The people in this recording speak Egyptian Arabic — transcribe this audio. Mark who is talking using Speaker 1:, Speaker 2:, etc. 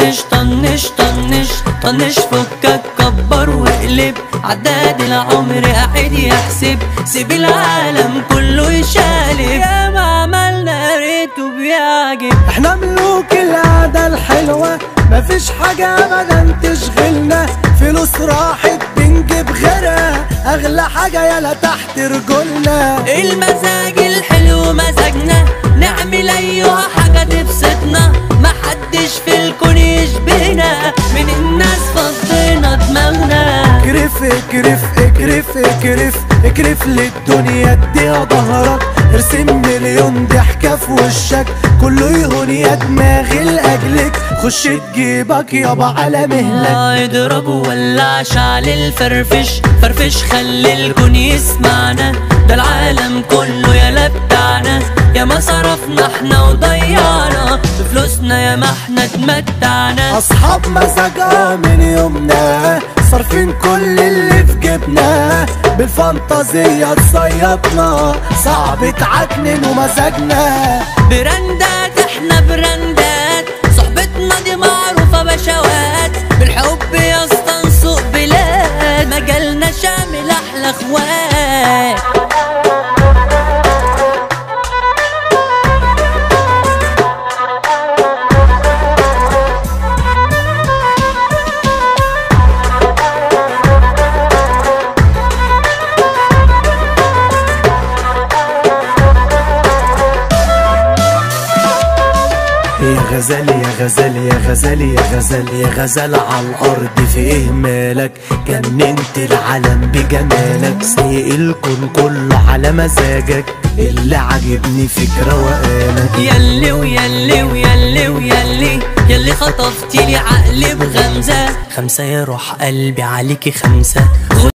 Speaker 1: طنش طنش طنش طنش فكك كبر واقلب عداد العمر قاعد يحسب سيب العالم كله يشالب يا ما عملنا ريته بيعجب
Speaker 2: احنا ملوك القعدة الحلوة مفيش حاجة ابدا تشغلنا فلوس راحت بنجيب غيرها اغلى حاجة يلا تحت رجولنا
Speaker 1: المزاج الحلو مزاجنا نعمل ايها حاجة تبسطنا محدش في الكون يشبهنا من الناس فضينا دماغنا
Speaker 2: اكرف اكرف اكرف اكرف اكرف للدنيا اديها ظهرك ارسم مليون ضحكة في وشك كله يهون يا دماغي لاجلك خش تجيبك يابا على مهلك
Speaker 1: آه اضرب وولع شعل الفرفش فرفش خلي الكون يسمعنا ده العالم كله يا بتاعنا يا ما صرفنا احنا وضيعنا بفلوسنا يا ما احنا اتمتعنا
Speaker 2: اصحاب مزاجها من يومنا صارفين كل اللي في جيبنا بالفانتازية تصيطنا صعب تعكنن ومزاجنا
Speaker 1: براندات احنا براندات صحبتنا دي معروفة بشوات بالحب يا اسطى نسوق بلاد مجالنا شامل احلى اخوات
Speaker 2: يا غزال يا غزال يا غزال يا غزال يا غزال على الارض في ايه مالك جننت العالم بجمالك سايق الكون كله على مزاجك اللي عاجبني فيك روقانك
Speaker 1: يلي ويلي ويلي ويلي يلي خطفتي لي عقلي بغمزة خمسة يا روح قلبي عليكي خمسة